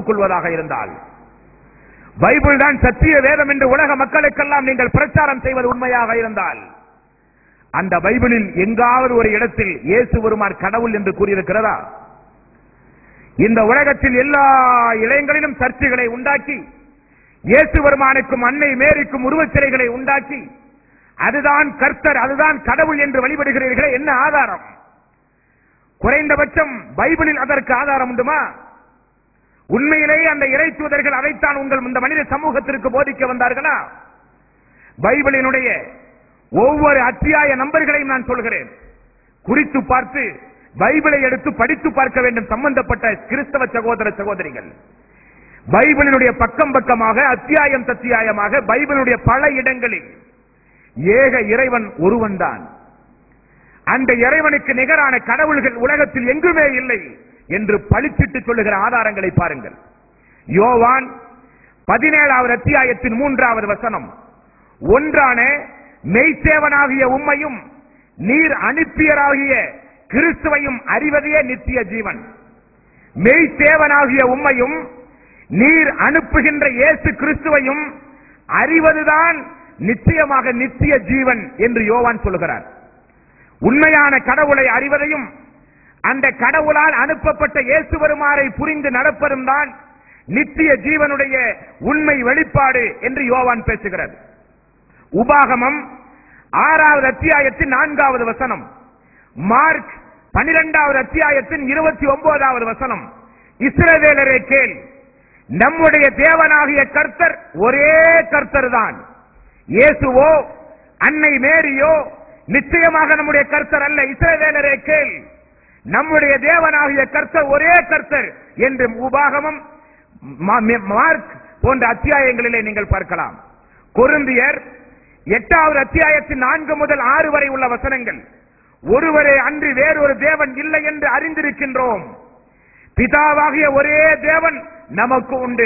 ஒப்புக்கொள்வதாக இருந்தால் பைபிள் தான் சத்திய வேதம் என்று உலக மக்களுக்கெல்லாம் நீங்கள் பிரச்சாரம் செய்வது உண்மையாக இருந்தால் அந்த பைபிளில் எங்காவது ஒரு இடத்தில் இயேசு பெருமான் கடவுள் என்று கூறியிருக்கிறதா இந்த உலகத்தில் எல்லா இளைஞர்களிலும் சர்ச்சைகளை உண்டாக்கி இயேசு பெருமானுக்கும் அன்னை மேரிக்கும் உருவச் சிலைகளை உண்டாக்கி அதுதான் கர்த்தர் அதுதான் கடவுள் என்று வழிபடுகிறீர்களே என்ன ஆதாரம் குறைந்தபட்சம் பைபிளில் அதற்கு ஆதாரம் உண்டுமா உண்மையிலேயே அந்த இறை தூதர்கள் அதைத்தான் உங்கள் இந்த மனித சமூகத்திற்கு போதிக்க வந்தார்களா பைபிளினுடைய ஒவ்வொரு அத்தியாய நம்பர்களையும் நான் சொல்கிறேன் குறித்து பார்த்து பைபிளை எடுத்து படித்து பார்க்க வேண்டும் சம்பந்தப்பட்ட கிறிஸ்தவ சகோதர சகோதரிகள் பைபிளினுடைய பக்கம் பக்கமாக அத்தியாயம் தத்தியாயமாக பைபிளுடைய பல இடங்களில் ஏக இறைவன் ஒருவன் தான் அந்த இறைவனுக்கு நிகரான கடவுள்கள் உலகத்தில் எங்குமே இல்லை என்று பளிச்சிட்டு சொல்லுகிற ஆதாரங்களை பாருங்கள் யோவான் பதினேழாவது அத்தியாயத்தின் மூன்றாவது வசனம் ஒன்றான மெய்சேவனாகிய உம்மையும் நீர் அனுப்பியராகிய கிறிஸ்துவையும் அறிவதே நித்திய ஜீவன் மெய்சேவனாகிய உம்மையும் நீர் அனுப்புகின்ற இயேசு கிறிஸ்துவையும் அறிவதுதான் நிச்சயமாக நித்திய ஜீவன் என்று யோவான் சொல்கிறார் உண்மையான கடவுளை அறிவதையும் அந்த கடவுளால் அனுப்பப்பட்ட இயேசு வருமாறை புரிந்து நடப்பதும் தான் நித்திய ஜீவனுடைய உண்மை வெளிப்பாடு என்று யோவான் பேசுகிறது உபாகமம் ஆறாவது அத்தியாயத்தின் நான்காவது வசனம் மார்க் பனிரெண்டாவது அத்தியாயத்தின் இருபத்தி ஒன்பதாவது வசனம் இஸ்ரவேலரே கேள் நம்முடைய தேவனாகிய கர்த்தர் ஒரே கர்த்தர் தான் இயேசுவோ அன்னை மேரியோ நிச்சயமாக நம்முடைய கர்த்தர் அல்ல இஸ்ரவேலரே கேள் நம்முடைய தேவனாகிய கர்த்தர் ஒரே கர்த்தர் என்று உபாகமம் மா- மே- மார்க் போன்ற அத்தியாயங்களிலே நீங்கள் பார்க்கலாம் கொருந்தியர் எட்டாவது அத்தியாயத்தின் நான்கு முதல் ஆறு வரை உள்ள வசனங்கள் ஒருவரே அன்றி வேறொரு தேவன் இல்லை என்று அறிந்திருக்கின்றோம் பிதாவாகிய ஒரே தேவன் நமக்கு உண்டு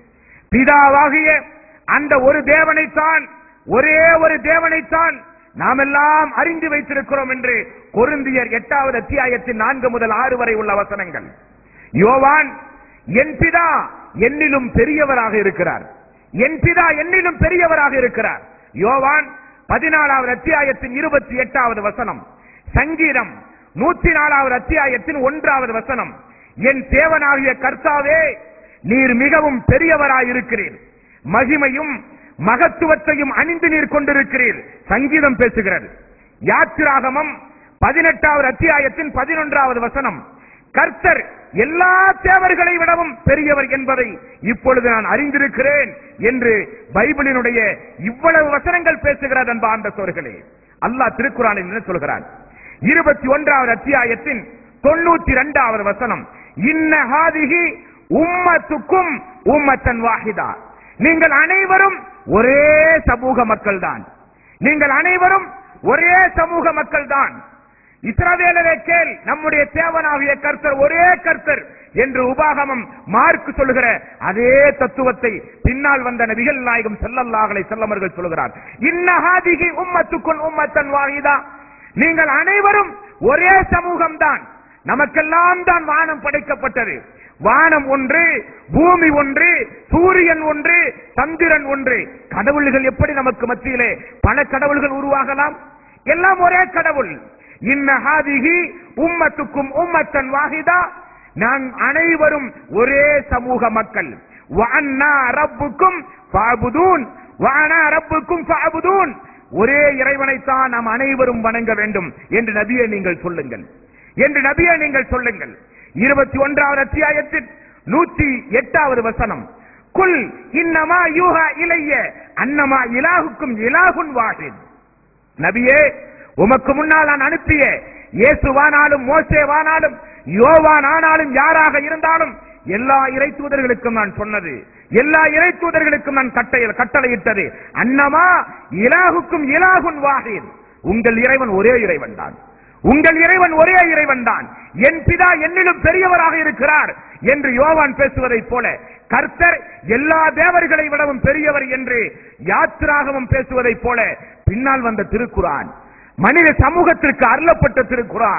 பிதாவாகிய அந்த ஒரு தேவனைத்தான் ஒரே ஒரு தேவனைத்தான் நாம் எல்லாம் அறிந்து வைத்திருக்கிறோம் என்று கொருந்தியர் எட்டாவது அத்தியாயத்தின் நான்கு முதல் ஆறு வரை உள்ள வசனங்கள் யோவான் என் பிதா என்னிலும் பெரியவராக இருக்கிறார் என் பிதா என்னிலும் பெரியவராக இருக்கிறார் யோவான் பதினாலாவது அத்தியாயத்தின் இருபத்தி எட்டாவது வசனம் சங்கீதம் நூத்தி நாலாவது அத்தியாயத்தின் ஒன்றாவது வசனம் என் தேவனாகிய கர்த்தாவே நீர் மிகவும் பெரியவராயிருக்கிறீர் மகிமையும் மகத்துவத்தையும் அணிந்து நீர் கொண்டிருக்கிறீர் சங்கீதம் பேசுகிறது யாத்திராகமம் பதினெட்டாவது அத்தியாயத்தின் பதினொன்றாவது வசனம் கர்த்தர் எல்லா தேவர்களை விடவும் பெரியவர் என்பதை இப்பொழுது நான் அறிந்திருக்கிறேன் என்று பைபிளினுடைய இவ்வளவு வசனங்கள் பேசுகிறது அன்பார்ந்த சோர்களே அல்லாஹ் திருக்குறானில் என்ன சொல்கிறான் இருபத்தி ஒன்றாவது அத்தியாயத்தின் தொண்ணூத்தி இரண்டாவது வசனம் இன்ன ஹாதிகி உம்மத்துக்கும் உம்மத்தன் வாஹிதா நீங்கள் அனைவரும் ஒரே சமூக மக்கள் தான் நீங்கள் அனைவரும் ஒரே சமூக மக்கள் தான் இஸ்ரவேலரே கேள் நம்முடைய தேவனாகிய கர்த்தர் ஒரே கர்த்தர் என்று உபாகமம் மார்க் சொல்லுகிற அதே தத்துவத்தை பின்னால் வந்த நபிகள் நாயகம் செல்லல்லாஹலை செல்லமர்கள் சொல்கிறார் இன்னஹாதிகி உம்மத்துக்குன் உம்மத்தன் வாஹிதா நீங்கள் அனைவரும் ஒரே சமூகம் தான் நமக்கெல்லாம் தான் வானம் படைக்கப்பட்டது வானம் ஒன்று பூமி ஒன்று சூரியன் ஒன்று சந்திரன் ஒன்று கடவுள்கள் எப்படி நமக்கு மத்தியிலே பல கடவுள்கள் உருவாகலாம் எல்லாம் ஒரே கடவுள் இன்னஹாதிகி உம்மத்துக்கும் உம்மத்தன் வாஹிதா நான் அனைவரும் ஒரே சமூக மக்கள் வஅன்னா ரப்புக்கும் ஃபஅபுதூன் வஅனா ரப்புக்கும் ஃபஅபுதூன் ஒரே இறைவனைத்தான் நாம் அனைவரும் வணங்க வேண்டும் என்று நபியை நீங்கள் சொல்லுங்கள் என்று நபியை நீங்கள் சொல்லுங்கள் இருபத்தி ஒன்றாவது அத்தியாயத்தில் நூற்றி எட்டாவது வசனம் குல் இன்னமா யூஹா இலைய அன்னமா இலாகுக்கும் இலாகுன் வாஹித் நபியே உமக்கு முன்னால் நான் அனுப்பிய இயேசுவானாலும் மோசேவானாலும் யோவான் ஆனாலும் யாராக இருந்தாலும் எல்லா இறை தூதர்களுக்கும் நான் சொன்னது எல்லா இறை தூதர்களுக்கும் நான் கட்டளை கட்டளையிட்டது அன்னமா இலாகுக்கும் இலாகுன் வாஹித் உங்கள் இறைவன் ஒரே இறைவன் தான் உங்கள் இறைவன் ஒரே இறைவன் தான் என் பிதா என்னிலும் பெரியவராக இருக்கிறார் என்று யோவான் பேசுவதைப் போல கர்த்தர் எல்லா தேவர்களை விடவும் பெரியவர் என்று யாத்திராகவும் பேசுவதைப் போல பின்னால் வந்த திருக்குரான் மனித சமூகத்திற்கு அருளப்பட்ட திருக்குரான்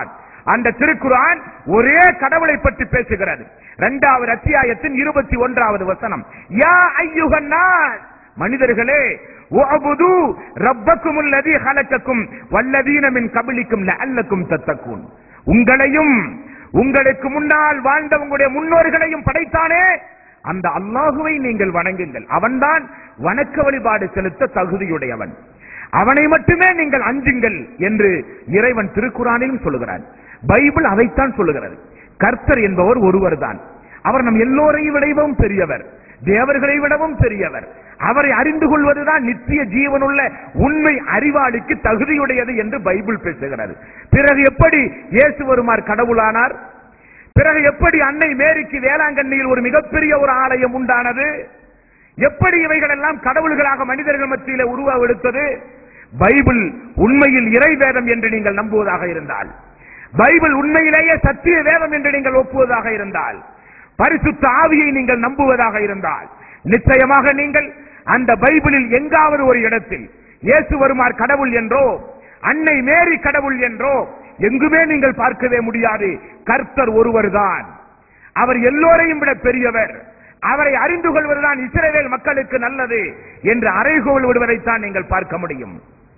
அந்த திருக்குரான் ஒரே கடவுளை பற்றி பேசுகிறது இரண்டாவது அத்தியாயத்தின் இருபத்தி ஒன்றாவது வசனம் யா ஐயுகன்னாஸ் மனிதர்களே உஅபுது ரப்பக்கும் அல்லதி ஹலக்கக்கும் வல்லதீன மின் கபிலிக்கும் லஅல்லக்கும் தத்தக்கூன் உங்களையும் உங்களுக்கு முன்னால் வாழ்ந்த உங்களுடைய முன்னோர்களையும் படைத்தானே அந்த அல்லாஹுவை நீங்கள் வணங்குங்கள் அவன்தான் வணக்க வழிபாடு செலுத்த தகுதியுடையவன் அவனை மட்டுமே நீங்கள் அஞ்சுங்கள் என்று இறைவன் திருக்குறானிலும் சொல்லுகிறான் பைபிள் அதைத்தான் சொல்லுகிறது கர்த்தர் என்பவர் ஒருவர்தான் அவர் நம் எல்லோரையும் விடவும் பெரியவர் தேவர்களை விடவும் பெரியவர் அவரை அறிந்து கொள்வதுதான் நித்திய ஜீவனுள்ள உண்மை அறிவாளிக்கு தகுதியுடையது என்று பைபிள் பேசுகிறது பிறகு எப்படி இயேசு வருமார் கடவுளானார் பிறகு எப்படி அன்னை மேரிக்கு வேளாங்கண்ணியில் ஒரு மிகப்பெரிய ஒரு ஆலயம் உண்டானது எப்படி இவைகள் எல்லாம் கடவுள்களாக மனிதர்கள் மத்தியிலே உருவெடுத்தது பைபிள் உண்மையில் இறை வேதம் என்று நீங்கள் நம்புவதாக இருந்தால் பைபிள் உண்மையிலேயே சத்திய வேதம் என்று நீங்கள் ஒப்புவதாக இருந்தால் பரிசுத்த ஆவியை நீங்கள் நம்புவதாக இருந்தால் நிச்சயமாக நீங்கள் அந்த பைபிளில் எங்காவது ஒரு இடத்தில் இயேசு வருமார் கடவுள் என்றோ அன்னை மேரி கடவுள் என்றோ எங்குமே நீங்கள் பார்க்கவே முடியாது கர்த்தர் ஒருவர்தான் அவர் எல்லோரையும் விட பெரியவர் அவரை அறிந்து கொள்வதுதான் இஸ்ரவேல் மக்களுக்கு நல்லது என்று அறைகோல் விடுவதைத்தான் நீங்கள் பார்க்க முடியும்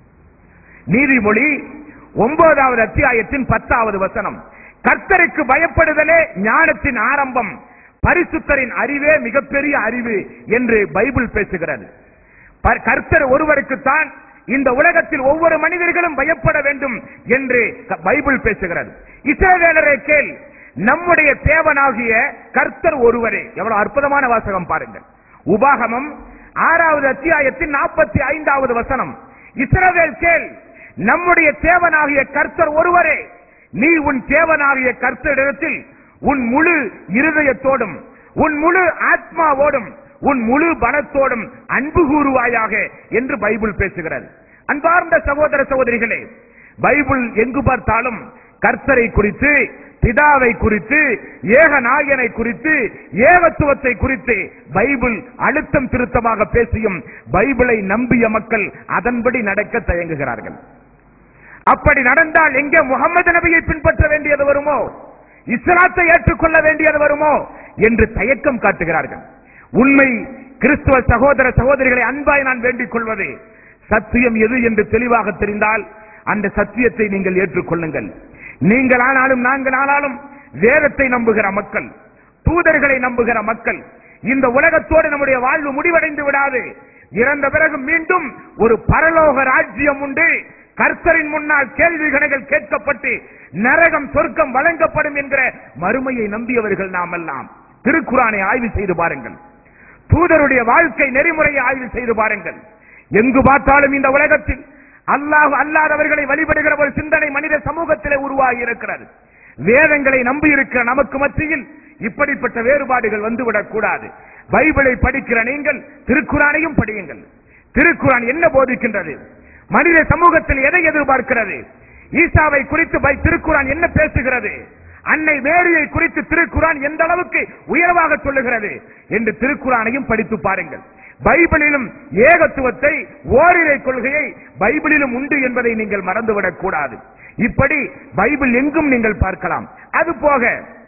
நீதிமொழி ஒன்பதாவது அத்தியாயத்தின் பத்தாவது வசனம் கர்த்தருக்கு பயப்படுதலே ஞானத்தின் ஆரம்பம் பரிசுத்தரின் அறிவே மிகப்பெரிய அறிவு என்று பைபிள் பேசுகிறது ப- கர்த்தர் ஒருவருக்குத்தான் இந்த உலகத்தில் ஒவ்வொரு மனிதர்களும் பயப்பட வேண்டும் என்று க- பைபிள் பேசுகிறது இஸ்ரவேலரே கேள் நம்முடைய தேவனாகிய கர்த்தர் ஒருவரே எவ்வளவு அற்புதமான வாசகம் பாருங்கள் உபாகமம் ஆறாவது அத்தியாயத்தின் நாற்பத்தி ஐந்தாவது வசனம் இஸ்ரவேல் கேள் நம்முடைய தேவனாகிய கர்த்தர் ஒருவரே நீ உன் தேவனாகிய கர்த்தரிடத்தில் உன் முழு இருதயத்தோடும் உன் முழு ஆத்மாவோடும் உன் முழு பலத்தோடும் அன்பு கூறுவாயாக என்று பைபிள் பேசுகிறது அன்பார்ந்த சகோதர சகோதரிகளே பைபிள் எங்கு பார்த்தாலும் கர்த்தரை குறித்து பிதாவை குறித்து ஏகநாயகனை குறித்து ஏகத்துவத்தை குறித்து பைபிள் அழுத்தம் திருத்தமாக பேசியும் பைபிளை நம்பிய மக்கள் அதன்படி நடக்க தயங்குகிறார்கள் அப்படி நடந்தால் எங்கே முகமது நபியை பின்பற்ற வேண்டியது வருமோ இஸ்லாத்தை ஏற்றுக்கொள்ள வேண்டியது வருமோ என்று தயக்கம் காட்டுகிறார்கள் உண்மை கிறிஸ்துவ சகோதர சகோதரிகளை அன்பாய் நான் வேண்டிக் கொள்வது சத்தியம் எது என்று தெளிவாக தெரிந்தால் அந்த சத்தியத்தை நீங்கள் ஏற்றுக்கொள்ளுங்கள் நீங்கள் ஆனாலும் நாங்கள் ஆனாலும் வேதத்தை நம்புகிற மக்கள் தூதர்களை நம்புகிற மக்கள் இந்த உலகத்தோடு நம்முடைய வாழ்வு முடிவடைந்து விடாது இறந்த பிறகு மீண்டும் ஒரு பரலோக ராஜ்யம் உண்டு கர்த்தரின் முன்னால் கேள்வி கணைகள் கேட்கப்பட்டு நரகம் சொர்க்கம் வழங்கப்படும் என்கிற மறுமையை நம்பியவர்கள் நாம் எல்லாம் திருக்குறானை ஆய்வு செய்து பாருங்கள் தூதருடைய வாழ்க்கை நெறிமுறையை ஆய்வு செய்து பாருங்கள் எங்கு பார்த்தாலும் இந்த உலகத்தில் அல்லாஹ் அல்லாதவர்களை வழிபடுகிற ஒரு சிந்தனை மனித சமூகத்திலே உருவாகி இருக்கிறது வேதங்களை நம்பி இருக்கிற நமக்கு மத்தியில் இப்படிப்பட்ட வேறுபாடுகள் வந்துவிடக் கூடாது பைபிளை படிக்கிற நீங்கள் திருக்குறானையும் படியுங்கள் திருக்குறான் என்ன போதிக்கின்றது மனித சமூகத்தில் எதை எதிர்பார்க்கிறது ஈசாவை குறித்து பை- திருக்குறான் என்ன பேசுகிறது அன்னை மேரியை குறித்து திருக்குறான் எந்த அளவுக்கு உயர்வாக சொல்லுகிறது என்று திருக்குறானையும் படித்து பாருங்கள் பைபிளிலும் ஏகத்துவத்தை ஓரிரை கொள்கையை பைபிளிலும் உண்டு என்பதை நீங்கள் மறந்துவிடக் கூடாது இப்படி பைபிள் எங்கும் நீங்கள் பார்க்கலாம் அது போக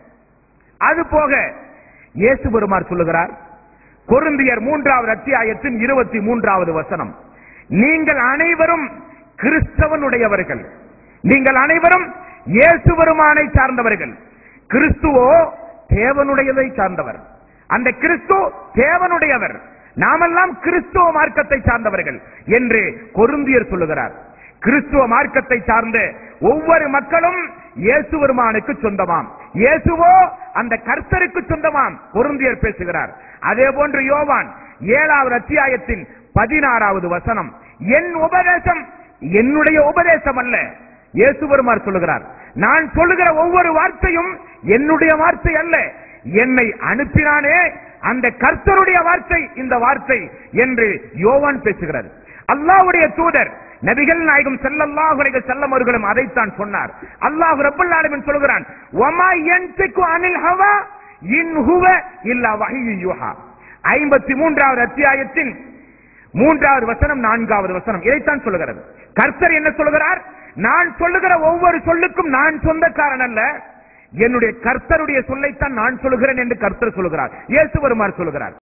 அது போக இயேசு பெருமார் சொல்லுகிறார் கொருந்தியர் மூன்றாவது அத்தியாயத்தின் இருபத்தி மூன்றாவது வசனம் நீங்கள் அனைவரும் கிறிஸ்தவனுடையவர்கள் நீங்கள் அனைவரும் இயேசு பெருமானை சார்ந்தவர்கள் கிறிஸ்துவோ தேவனுடையதை சார்ந்தவர் அந்த கிறிஸ்து தேவனுடையவர் நாமெல்லாம் கிறிஸ்துவ மார்க்கத்தை சார்ந்தவர்கள் என்று கொருந்தியர் சொல்லுகிறார் கிறிஸ்துவ மார்க்கத்தை சார்ந்த ஒவ்வொரு மக்களும் இயேசு பெருமானுக்கு சொந்தமாம் இயேசுவோ அந்த கர்த்தருக்கு சொந்தமாம் கொருந்தியர் பேசுகிறார் அதே போன்று யோவான் ஏழாவது அத்தியாயத்தின் பதினாறாவது வசனம் என் உபதேசம் என்னுடைய உபதேசம் அல்ல இயேசு பெருமார் சொல்லுகிறார் நான் சொல்லுகிற ஒவ்வொரு வார்த்தையும் என்னுடைய வார்த்தை அல்ல என்னை அனுப்பினானே அந்த கர்த்தருடைய வார்த்தை இந்த வார்த்தை என்று யோவான் பேசுகிறது அல்லாஹ்வுடைய தூதர் நபிகள் நாயகம் ஸல்லல்லாஹு அலைஹி வஸல்லம் அவர்களும் அதைத்தான் சொன்னார் அல்லாஹ் ரப்பல் ஆலமீன் சொல்கிறான் வமா யன்திகு அனில் ஹவா இன் ஹுவ இல்லா வஹ்யு யூஹா 53வது அத்தியாயத்தின் மூன்றாவது வசனம் நான்காவது வசனம் இதைத்தான் சொல்லுகிறது கர்த்தர் என்ன சொல்லுகிறார் நான் சொல்லுகிற ஒவ்வொரு சொல்லுக்கும் நான் சொந்தக்காரன் அல்ல என்னுடைய கர்த்தருடைய சொல்லைத்தான் நான் சொல்லுகிறேன் என்று கர்த்தர் சொல்லுகிறார் இயேசு வருமாறு சொல்லுகிறார்